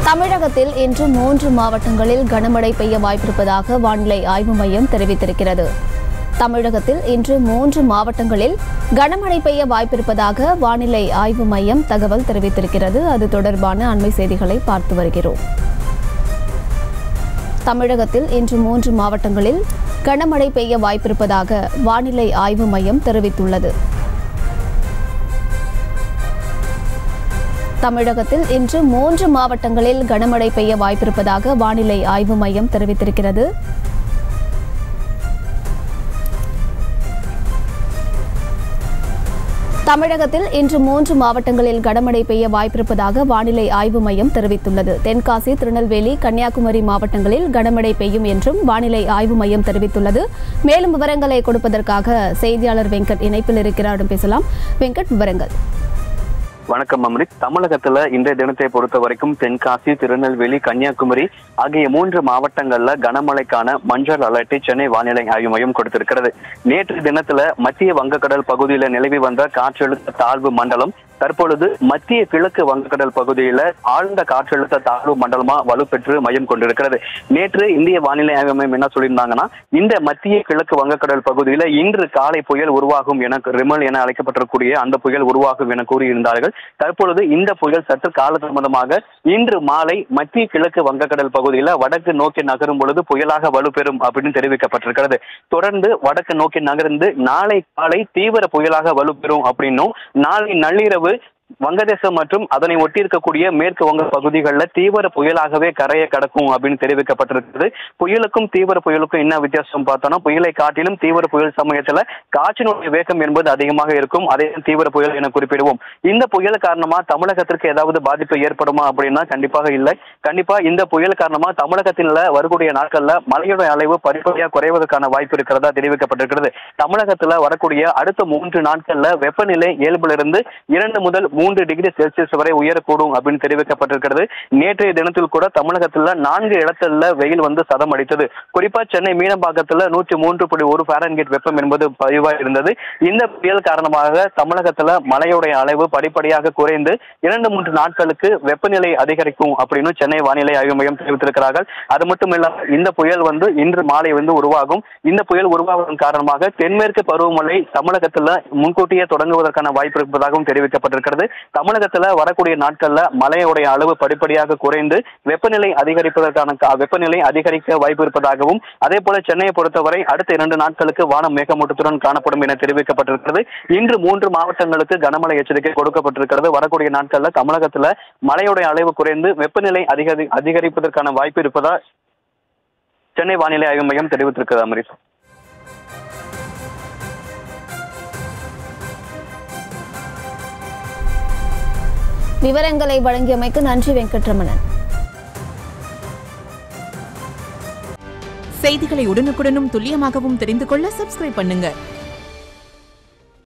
தமிழகத்தில் இன்று மூன்று மாவட்டங்களில் கனமழை பெய்ய வாய்ப்பிருப்பதாக வானிலை ஆய்வு மையம் தெரிவித்திருக்கிறது தமிழகத்தில் இன்று மூன்று மாவட்டங்களில் கனமழை பெய்ய வாய்ப்பிருப்பதாக வானிலை ஆய்வு மையம் தகவல் தெரிவித்திருக்கிறது அது தொடர்பான அண்மை செய்திகளை பார்த்து வருகிறோம் தமிழகத்தில் இன்று மூன்று மாவட்டங்களில் கனமழை பெய்ய வாய்ப்பிருப்பதாக வானிலை ஆய்வு மையம் தெரிவித்துள்ளது தமிழகத்தில் இன்று மூன்று மாவட்டங்களில் கனமழை பெய்ய வாய்ப்பிருப்பதாக வானிலை ஆய்வு மையம் தெரிவித்திருக்கிறது தமிழகத்தில் இன்று மூன்று மாவட்டங்களில் கனமழை பெய்ய வாய்ப்பிருப்பதாக வானிலை ஆய்வு மையம் தெரிவித்துள்ளது தென்காசி திருநெல்வேலி கன்னியாகுமரி மாவட்டங்களில் கனமழை பெய்யும் என்றும் வானிலை ஆய்வு மையம் தெரிவித்துள்ளது மேலும் விவரங்களை கொடுப்பதற்காக செய்தியாளர் வெங்கட் இணைப்பில் இருக்கிறாரிடம் பேசலாம் வெங்கட் விவரங்கள் வணக்கம் அம்ரித் தமிழகத்துல இன்றைய தினத்தை பொறுத்த வரைக்கும் தென்காசி திருநெல்வேலி கன்னியாகுமரி ஆகிய மூன்று மாவட்டங்கள்ல கனமழைக்கான மஞ்சள் அலர்ட்டை சென்னை வானிலை ஆய்வு மையம் கொடுத்திருக்கிறது நேற்று தினத்துல மத்திய வங்கக்கடல் பகுதியில நிலவி வந்த காற்றழுத்த தாழ்வு மண்டலம் தற்பொழுது மத்திய கிழக்கு வங்கக்கடல் பகுதியில ஆழ்ந்த காற்றழுத்த தாழ்வு மண்டலமா வலுப்பெற்று மையம் கொண்டிருக்கிறது நேற்று இந்திய வானிலை ஆய்வு மையம் என்ன சொல்லியிருந்தாங்கன்னா இந்த மத்திய கிழக்கு வங்கக்கடல் பகுதியில இன்று காலை புயல் உருவாகும் என ரிமல் என அழைக்கப்பட்டிருக்கூடிய அந்த புயல் உருவாகும் என கூறியிருந்தார்கள் தற்பொழுது இந்த புயல் சற்று காலதாமதமாக இன்று மாலை மத்திய கிழக்கு வங்கக்கடல் பகுதியில வடக்கு நோக்கி நகரும் பொழுது புயலாக வலுப்பெறும் அப்படின்னு தெரிவிக்கப்பட்டிருக்கிறது தொடர்ந்து வடக்கு நோக்கி நகர்ந்து நாளை காலை தீவிர புயலாக வலுப்பெறும் அப்படின்னும் நாளை நள்ளிரவு வங்கதேசம் மற்றும் அதனை ஒட்டி இருக்கக்கூடிய மேற்கு வங்க பகுதிகளில் தீவிர புயலாகவே கரையை கடக்கும் அப்படின்னு தெரிவிக்கப்பட்டிருக்கிறது புயலுக்கும் தீவிர புயலுக்கும் என்ன வித்தியாசம் பார்த்தோம்னா புயலை காட்டிலும் தீவிர புயல் சமயத்துல காற்றினுடைய வேகம் என்பது அதிகமாக இருக்கும் அதே தீவிர புயல் என குறிப்பிடுவோம் இந்த புயல் காரணமா தமிழகத்திற்கு ஏதாவது பாதிப்பு ஏற்படுமா அப்படின்னா கண்டிப்பாக இல்லை கண்டிப்பா இந்த புயல் காரணமா தமிழகத்தில் வரக்கூடிய நாட்கள்ல மழையோட அளவு படிப்படியாக குறைவதற்கான வாய்ப்பு இருக்கிறதா தெரிவிக்கப்பட்டிருக்கிறது தமிழகத்துல வரக்கூடிய அடுத்த மூன்று நாட்கள்ல வெப்பநிலை இயல்பிலிருந்து இரண்டு முதல் மூன்று டிகிரி செல்சியஸ் வரை உயரக்கூடும் அப்படின்னு தெரிவிக்கப்பட்டிருக்கிறது நேற்றைய தினத்தில் கூட தமிழகத்துல நான்கு இடத்துல வெயில் வந்து சதம் அடித்தது குறிப்பா சென்னை மீனம்பாக்கத்துல நூற்றி மூன்று புள்ளி ஒரு ஃபாரன்கேட் வெப்பம் என்பது பதிவாக இருந்தது இந்த புயல் காரணமாக தமிழகத்துல மழையுடைய அளவு படிப்படியாக குறைந்து இரண்டு மூன்று நாட்களுக்கு வெப்பநிலை அதிகரிக்கும் அப்படின்னு சென்னை வானிலை ஆய்வு மையம் தெரிவித்திருக்கிறார்கள் அது மட்டும் இல்லாமல் இந்த புயல் வந்து இன்று மாலை வந்து உருவாகும் இந்த புயல் உருவாவதன் காரணமாக தென்மேற்கு பருவமழை தமிழகத்துல முன்கூட்டியே தொடங்குவதற்கான வாய்ப்பு இருப்பதாகவும் தெரிவிக்கப்பட்டிருக்கிறது தமிழகத்துல வரக்கூடிய நாட்கள்ல மழையுடைய அளவு படிப்படியாக குறைந்து வெப்பநிலை அதிகரிப்பதற்கான கா- வெப்பநிலை அதிகரிக்க வாய்ப்பு இருப்பதாகவும் அதே போல சென்னையை பொறுத்தவரை அடுத்த இரண்டு நாட்களுக்கு வானம் மேகமூட்டத்துடன் காணப்படும் என தெரிவிக்கப்பட்டிருக்கிறது இன்று மூன்று மாவட்டங்களுக்கு கனமழை எச்சரிக்கை கொடுக்கப்பட்டிருக்கிறது வரக்கூடிய நாட்கள்ல தமிழகத்துல மழையுடைய அளவு குறைந்து வெப்பநிலை அதிகரி அதிகரிப்பதற்கான வாய்ப்பு இருப்பதா சென்னை வானிலை ஆய்வு மையம் தெரிவித்திருக்கிறது அமரீஷ் விவரங்களை வழங்கியமைக்கு நன்றி வெங்கட்ரமணன் செய்திகளை உடனுக்குடனும் துல்லியமாகவும் தெரிந்து கொள்ள சப்ஸ்கிரைப் பண்ணுங்க